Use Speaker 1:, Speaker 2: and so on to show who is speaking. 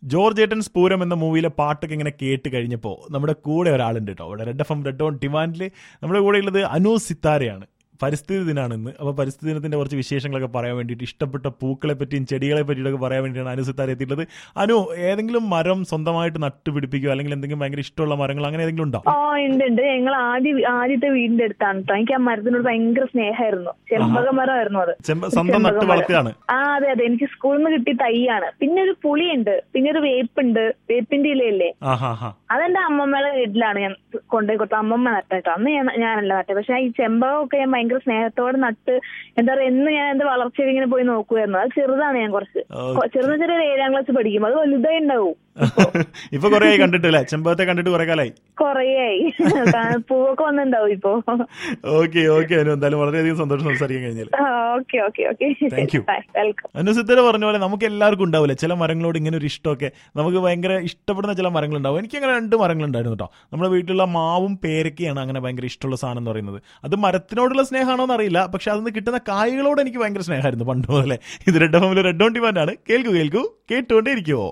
Speaker 1: George ഏട്ടൻ സ്പൂരം എന്ന മൂവിയിലെ പാട്ടൊക്കെ ഇങ്ങനെ കേട്ട് കഴിഞ്ഞപ്പോൾ നമ്മുടെ കൂടെ ഒരാളുണ്ട് കേട്ടോ അവിടെ red F M red on ഡിമാൻഡിൽ നമ്മുടെ കൂടെ ഉള്ളത് അനു സിത്താരയാണ് പരിസ്ഥിതി ദിനമാണ് ഇന്ന് അപ്പോൾ പരിസ്ഥിതി ദിനത്തിന്റെ കുറച്ച് വിശേഷങ്ങളൊക്കെ പറയാൻ വേണ്ടിയിട്ട് ഇഷ്ടപ്പെട്ട പൂക്കളെ പറ്റിയും ചെടികളെ പറ്റിയിട്ടൊക്കെ പറയാൻ വേണ്ടിയിട്ടാണ് അനു സിത്താര എത്തിയിട്ടുള്ളത് അനു ഏതെങ്കിലും മരം സ്വന്തമായിട്ട് നട്ടുപിടിപ്പിക്കുകയോ അല്ലെങ്കിൽ എന്തെങ്കിലും ഭയങ്കര ഇഷ്ടമുള്ള മരങ്ങൾ അങ്ങനെ ഏതെങ്കിലും ഉണ്ടോ
Speaker 2: ആ ഉണ്ട് ഉണ്ട് ഞങ്ങൾ ആദ്യ ആദ്യത്തെ വീടിന്റെ അടുത്താണ് കേട്ടോ എനിക്ക് ആ മരത്തിനോട് ഭയങ്കര സ്നേഹമായിരുന്നു ചെമ്പക മരമായിരുന്നു അത്
Speaker 1: ചെമ്പ- സ്വന്തം നട്ട്
Speaker 2: ചെമ്പകം
Speaker 1: വളർത്തിയാണ്
Speaker 2: ആ അതെ അതെ എനിക്ക് സ്കൂളിൽ നിന്ന് കിട്ടിയ തൈയാണ് പിന്നെ ഒരു പുളിയുണ്ട് പിന്നെ ഒരു വേപ്പുണ്ട് വേപ്പിന്റെ ഇലയില്ലേ
Speaker 1: ആ ഹാ ഹാ
Speaker 2: അതെന്റെ അമ്മമ്മയുടെ വീട്ടിലാണ് ഞാൻ കൊണ്ടുപോയി കൊടുത്തത് അമ്മമ്മ നട്ടോ അന്ന് ഞാൻ ഞാനല്ല നട്ടെ പക്ഷെ ഈ ചെമ്പകമൊക്കെ ഞാൻ ഭയങ്കര സ്നേഹത്തോടെ നട്ട് എന്താ പറയാ എന്ന് ഞാൻ എന്റെ വളർച്ചയിൽ ഇങ്ങനെ പോയി നോക്കുമായിരുന്നു അത് ചെറുതാണ് ഞാൻ കുറച്ച്
Speaker 1: ഓ.
Speaker 2: ചെറുന്ന ചെറിയ ഏഴാം ക്ലാസ് പഠിക്കും അത് വലുതായി ഉണ്ടാവും
Speaker 1: ഇപ്പൊ കുറെ ആയി കണ്ടിട്ടില്ലേ ചെമ്പകത്തെ കണ്ടിട്ട് കുറെ കാലായി
Speaker 2: കൊറേയായി പൂവൊക്കെ വന്നിണ്ടാവും ഇപ്പൊ
Speaker 1: ഓക്കെ ഓക്കെ അനു എന്തായാലും വളരെയധികം സന്തോഷം സംസാരിക്കാൻ കഴിഞ്ഞാൽ
Speaker 2: okay okay okay
Speaker 1: Thank you.
Speaker 2: Welcome
Speaker 1: Anusiddhara പറഞ്ഞ പോലെ നമുക്ക് എല്ലാവർക്കും ഉണ്ടാവില്ല ചില മരങ്ങളോട് ഇങ്ങനെ ഒരു ഇഷ്ടമൊക്കെ നമുക്ക് ഭയങ്കര ഇഷ്ടപ്പെടുന്ന ചില മരങ്ങളുണ്ടാവും എനിക്ക് അങ്ങനെ രണ്ട് മരങ്ങളുണ്ടായിരുന്നു കേട്ടോ നമ്മുടെ വീട്ടിലുള്ള മാവും പേരക്കയാണ് അങ്ങനെ ഭയങ്കര ഇഷ്ടമുള്ള സാധനം എന്ന് പറയുന്നത് അത് മരത്തിനോടുള്ള സ്നേഹമാണോ എന്നറിയില്ല പക്ഷെ അതിന് കിട്ടുന്ന കായ്കളോട് എനിക്ക് ഭയങ്കര സ്നേഹമായിരുന്നു പണ്ട് മുതലേ ഇത് റെഡ് എഫ് എമ്മിൽ റെഡ് ഓൺ ഡിമാൻഡ് ആണ് കേൾക്കൂ കേൾക്കൂ കേട്ടുകൊണ്ടേ ഇരിക്കുവോ